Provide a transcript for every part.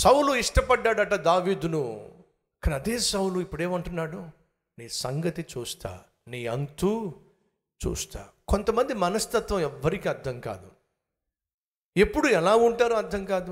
సౌలు ఇష్టపడ్డాడట దావీదును కానీ అదే సౌలు ఇప్పుడు ఏమంటున్నాడు నీ సంగతి చూస్తా నీ అంతు చూస్తా కొంతమంది మనస్తత్వం ఎవ్వరికీ అర్థం కాదు ఎప్పుడు ఎలా ఉంటారో అర్థం కాదు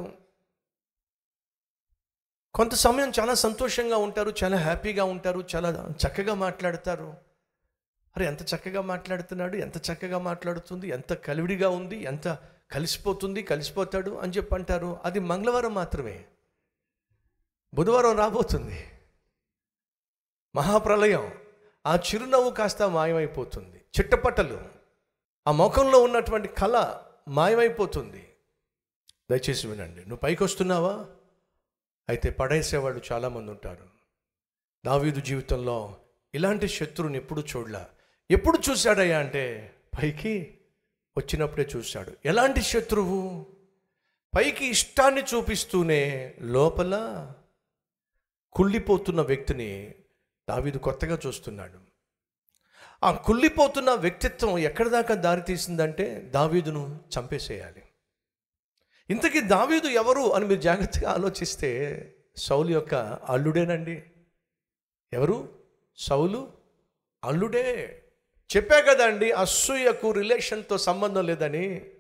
కొంత సమయం చాలా సంతోషంగా ఉంటారు చాలా హ్యాపీగా ఉంటారు చాలా చక్కగా మాట్లాడతారు అరే ఎంత చక్కగా మాట్లాడుతున్నాడు ఎంత చక్కగా మాట్లాడుతుంది ఎంత కలివిడిగా ఉంది ఎంత కలిసిపోతుంది కలిసిపోతాడు అని చెప్పి అంటారు అది మంగళవారం మాత్రమే బుధవారం రాబోతుంది మహాప్రలయం ఆ చిరునవ్వు కాస్త మాయమైపోతుంది చిట్టపట్టలు ఆ ముఖంలో ఉన్నటువంటి కళ మాయమైపోతుంది దయచేసి వినండి నువ్వు పైకి వస్తున్నావా అయితే పడేసేవాళ్ళు చాలామంది ఉంటారు దావీదు జీవితంలో ఇలాంటి శత్రువుని ఎప్పుడు చూడలా ఎప్పుడు చూశాడయ్యా అంటే పైకి వచ్చినప్పుడే చూశాడు ఎలాంటి శత్రువు పైకి ఇష్టాన్ని చూపిస్తూనే లోపల కుళ్ళిపోతున్న వ్యక్తిని దావీదు కొత్తగా చూస్తున్నాడు ఆ కుళ్ళిపోతున్న వ్యక్తిత్వం ఎక్కడి దాకా దారి తీసిందంటే దావీదును చంపేసేయాలి ఇంతకీ దావీదు ఎవరు అని మీరు జాగ్రత్తగా ఆలోచిస్తే సౌలు యొక్క అల్లుడేనండి ఎవరు సౌలు అల్లుడే చెప్పా కదండి అసూయకు రిలేషన్తో సంబంధం లేదని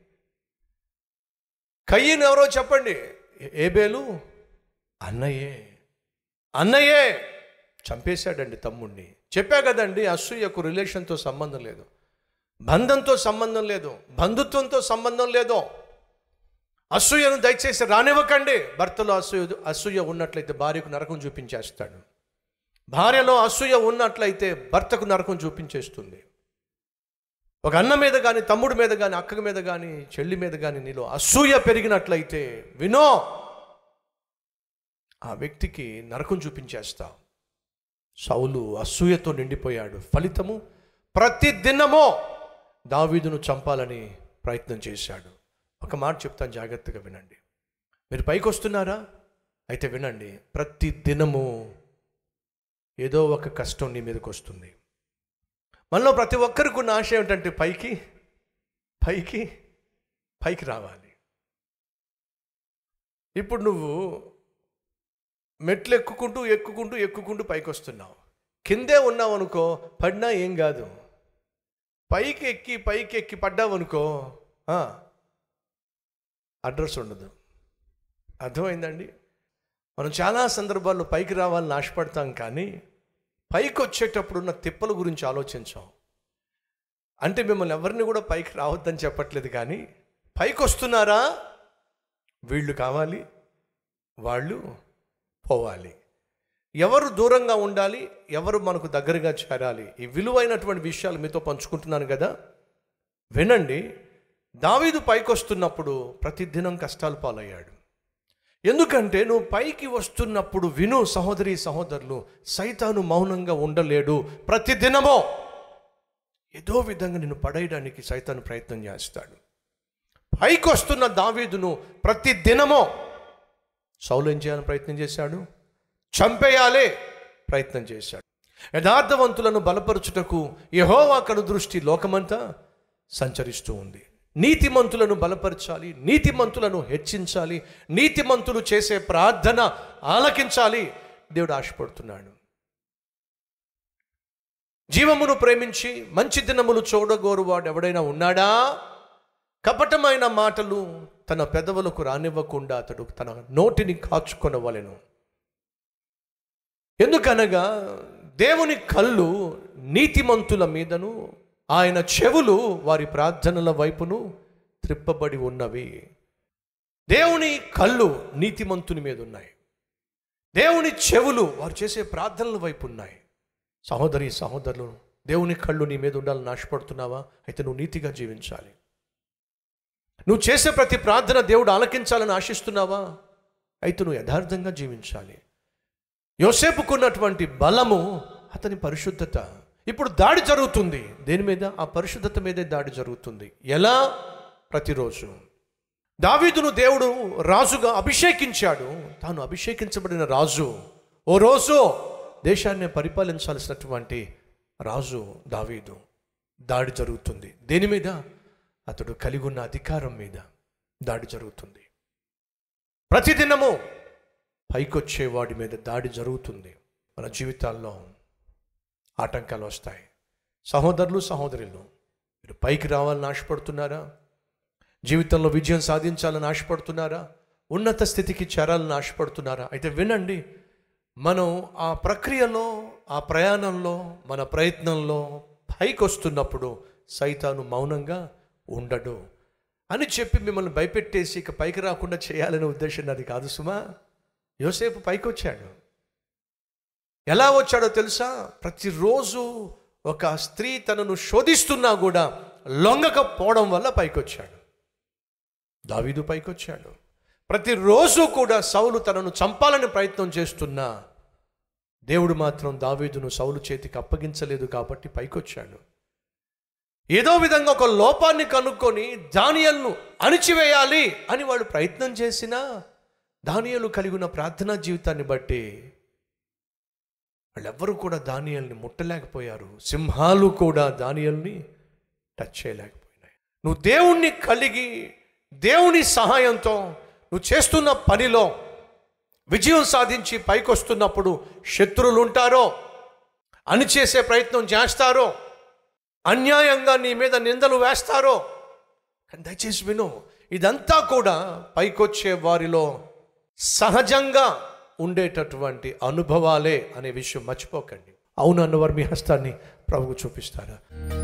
కయ్యను ఎవరో చెప్పండి ఏబేలు అన్నయ్యే అన్నయ్యే చంపేశాడండి తమ్ముడిని చెప్పా కదండి అసూయకు రిలేషన్తో సంబంధం లేదు బంధంతో సంబంధం లేదు బంధుత్వంతో సంబంధం లేదు అసూయను దయచేసి రానివ్వకండి భర్తలో అసూయ అసూయ ఉన్నట్లయితే భార్యకు నరకం చూపించేస్తాడు భార్యలో అసూయ ఉన్నట్లయితే భర్తకు నరకం చూపించేస్తుంది ఒక అన్న మీద కానీ తమ్ముడి మీద కానీ అక్క మీద కానీ చెల్లి మీద కానీ నీలో అసూయ పెరిగినట్లయితే వినో ఆ వ్యక్తికి నరకం చూపించేస్తావు సౌలు అసూయతో నిండిపోయాడు ఫలితము ప్రతి దినమో దావీదును చంపాలని ప్రయత్నం చేశాడు ఒక మాట చెప్తాను జాగ్రత్తగా వినండి మీరు పైకి వస్తున్నారా అయితే వినండి ప్రతి దినము ఏదో ఒక కష్టం నీ మీదకి వస్తుంది మనలో ప్రతి ఒక్కరికి ఉన్న ఆశ ఏమిటంటే పైకి పైకి పైకి రావాలి ఇప్పుడు నువ్వు మెట్లు ఎక్కుకుంటూ ఎక్కుకుంటూ ఎక్కుకుంటూ పైకి వస్తున్నావు కిందే ఉన్నావు అనుకో పడినా ఏం కాదు పైకి ఎక్కి పైకి ఎక్కి పడ్డావు అనుకో ఆ, అడ్రస్ ఉండదు అర్థమైందండి మనం చాలా సందర్భాల్లో పైకి రావాలని ఆశపడతాం కానీ పైకి వచ్చేటప్పుడు ఉన్న తిప్పల గురించి ఆలోచించాం అంటే మిమ్మల్ని ఎవరిని కూడా పైకి రావద్దని చెప్పట్లేదు కానీ పైకి వస్తున్నారా వీళ్ళు కావాలి వాళ్ళు పోవాలి ఎవరు దూరంగా ఉండాలి ఎవరు మనకు దగ్గరగా చేరాలి ఈ విలువైనటువంటి విషయాలు మీతో పంచుకుంటున్నాను కదా వినండి దావీదు పైకి వస్తున్నప్పుడు ప్రతిదినం కష్టాలు పాలయ్యాడు ఎందుకంటే నువ్వు పైకి వస్తున్నప్పుడు విను సహోదరి సహోదరులు సైతాను మౌనంగా ఉండలేడు ప్రతిదినమో ఏదో విధంగా నిన్ను పడేయడానికి సైతాను ప్రయత్నం చేస్తాడు పైకి వస్తున్న దావీదును ప్రతి దినమో సౌలు ఏం చేయాలని ప్రయత్నం చేశాడు చంపేయాలే ప్రయత్నం చేశాడు యథార్థవంతులను బలపరచుటకు యహోవా కను దృష్టి లోకమంతా సంచరిస్తూ ఉంది నీతిమంతులను బలపరచాలి నీతిమంతులను హెచ్చించాలి నీతిమంతులు చేసే ప్రార్థన ఆలకించాలి దేవుడు ఆశపడుతున్నాడు జీవమును ప్రేమించి మంచి దినములు చూడగోరువాడు ఎవడైనా ఉన్నాడా కపటమైన మాటలు తన పెదవులకు రానివ్వకుండా అతడు తన నోటిని కాచుకొనవలెను ఎందుకనగా దేవుని కళ్ళు నీతిమంతుల మీదను ఆయన చెవులు వారి ప్రార్థనల వైపును త్రిప్పబడి ఉన్నవి దేవుని కళ్ళు నీతిమంతుని మీద ఉన్నాయి దేవుని చెవులు వారు చేసే ప్రార్థనల వైపు ఉన్నాయి సహోదరి సహోదరులు దేవుని కళ్ళు నీ మీద ఉండాలని ఆశపడుతున్నావా అయితే నువ్వు నీతిగా జీవించాలి నువ్వు చేసే ప్రతి ప్రార్థన దేవుడు ఆలకించాలని ఆశిస్తున్నావా అయితే నువ్వు యథార్థంగా జీవించాలి యోసేపుకున్నటువంటి బలము అతని పరిశుద్ధత ఇప్పుడు దాడి జరుగుతుంది దేని మీద ఆ పరిశుద్ధత మీదే దాడి జరుగుతుంది ఎలా ప్రతిరోజు దావీదును దేవుడు రాజుగా అభిషేకించాడు తాను అభిషేకించబడిన రాజు ఓ రోజు దేశాన్ని పరిపాలించాల్సినటువంటి రాజు దావీదు దాడి జరుగుతుంది దేని మీద అతడు కలిగి ఉన్న అధికారం మీద దాడి జరుగుతుంది ప్రతిదినము పైకొచ్చే వాడి మీద దాడి జరుగుతుంది మన జీవితాల్లో ఆటంకాలు వస్తాయి సహోదరులు సహోదరులు మీరు పైకి రావాలని ఆశపడుతున్నారా జీవితంలో విజయం సాధించాలని ఆశపడుతున్నారా ఉన్నత స్థితికి చేరాలని ఆశపడుతున్నారా అయితే వినండి మనం ఆ ప్రక్రియలో ఆ ప్రయాణంలో మన ప్రయత్నంలో పైకి వస్తున్నప్పుడు సైతాను మౌనంగా ఉండడు అని చెప్పి మిమ్మల్ని భయపెట్టేసి ఇక పైకి రాకుండా చేయాలనే ఉద్దేశం అది కాదు సుమా యోసేపు పైకి వచ్చాడు ఎలా వచ్చాడో తెలుసా ప్రతిరోజు ఒక స్త్రీ తనను శోధిస్తున్నా కూడా లొంగకపోవడం వల్ల పైకి వచ్చాడు దావీదు పైకి వచ్చాడు ప్రతిరోజు కూడా సౌలు తనను చంపాలని ప్రయత్నం చేస్తున్నా దేవుడు మాత్రం దావీదును సౌలు చేతికి అప్పగించలేదు కాబట్టి పైకొచ్చాడు ఏదో విధంగా ఒక లోపాన్ని కనుక్కొని దానియల్ను అణిచివేయాలి అని వాడు ప్రయత్నం చేసినా దానియలు కలిగిన ప్రార్థనా జీవితాన్ని బట్టి వాళ్ళెవ్వరూ కూడా దానియల్ని ముట్టలేకపోయారు సింహాలు కూడా దానియల్ని టచ్ చేయలేకపోయినాయి నువ్వు దేవుణ్ణి కలిగి దేవుని సహాయంతో నువ్వు చేస్తున్న పనిలో విజయం సాధించి పైకొస్తున్నప్పుడు శత్రువులు ఉంటారో అణిచేసే ప్రయత్నం చేస్తారో అన్యాయంగా నీ మీద నిందలు వేస్తారో కానీ దయచేసి విను ఇదంతా కూడా పైకొచ్చే వారిలో సహజంగా ఉండేటటువంటి అనుభవాలే అనే విషయం మర్చిపోకండి అవును అన్నవారు మీ హస్తాన్ని ప్రభుకు చూపిస్తారా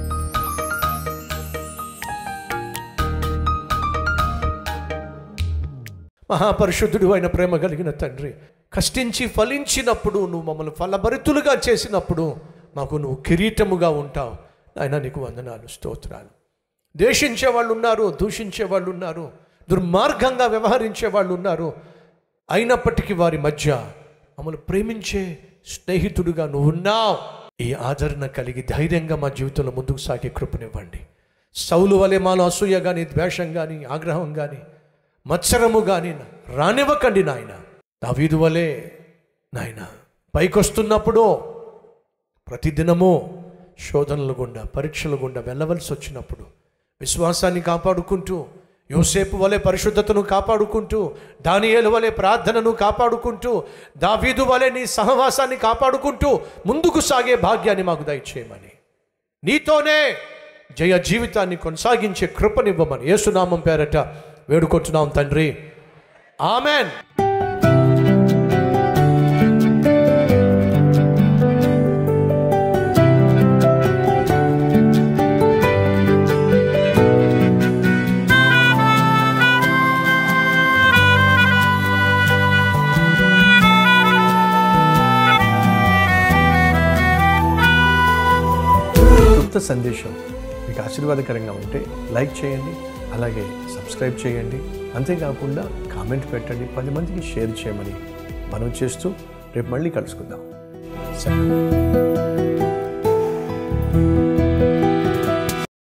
మహాపరిశుద్ధుడు అయిన ప్రేమ కలిగిన తండ్రి కష్టించి ఫలించినప్పుడు నువ్వు మమ్మల్ని ఫలభరితులుగా చేసినప్పుడు మాకు నువ్వు కిరీటముగా ఉంటావు ఆయన నీకు వందనాలు స్తోత్రాలు ద్వేషించే వాళ్ళు ఉన్నారు దూషించే వాళ్ళు ఉన్నారు దుర్మార్గంగా వ్యవహరించే వాళ్ళు ఉన్నారు అయినప్పటికీ వారి మధ్య మమ్మల్ని ప్రేమించే స్నేహితుడుగా నువ్వు ఉన్నావు ఈ ఆదరణ కలిగి ధైర్యంగా మా జీవితంలో ముందుకు సాగే కృపనివ్వండి సౌలు వలె మాలో అసూయ కానీ ద్వేషం కానీ ఆగ్రహం కానీ మత్సరము కానీ రానివ్వకండి నాయన దావీదు వలె నాయన పైకొస్తున్నప్పుడు ప్రతిదినము శోధనలు గుండా పరీక్షల గుండా వెళ్ళవలసి వచ్చినప్పుడు విశ్వాసాన్ని కాపాడుకుంటూ యోసేపు వలె పరిశుద్ధతను కాపాడుకుంటూ దానియేలు వలె ప్రార్థనను కాపాడుకుంటూ దావీదు వలె నీ సహవాసాన్ని కాపాడుకుంటూ ముందుకు సాగే భాగ్యాన్ని మాకు దయచేయమని నీతోనే జయ జీవితాన్ని కొనసాగించే కృపనివ్వమని యేసునామం పేరట వేడుకొచ్చున్నాం తండ్రి ఆమెన్ క్లుప్త సందేశం మీకు ఆశీర్వాదకరంగా ఉంటే లైక్ చేయండి అలాగే సబ్స్క్రైబ్ చేయండి అంతేకాకుండా కామెంట్ పెట్టండి పది మందికి షేర్ చేయమని మనం చేస్తూ రేపు మళ్ళీ కలుసుకుందాం సరే